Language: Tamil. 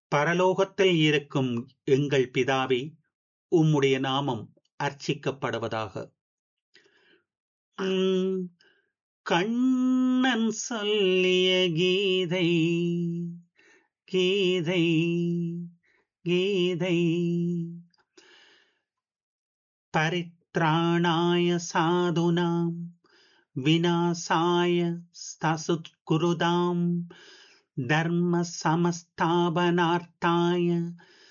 பரலோகத்தில் இருக்கும் எங்கள் பிதாவே உம்முடைய நாமம் அர்ச்சிக்கப்படுவதாக உம் கண்ணன் சொல்லிய கீதை கீதை கீதை பரித்ராணாய சாதுனாம் விநாசாய ஸ்தசுத்குருதாம் தர்ம சமஸ்தாபனார்த்தாய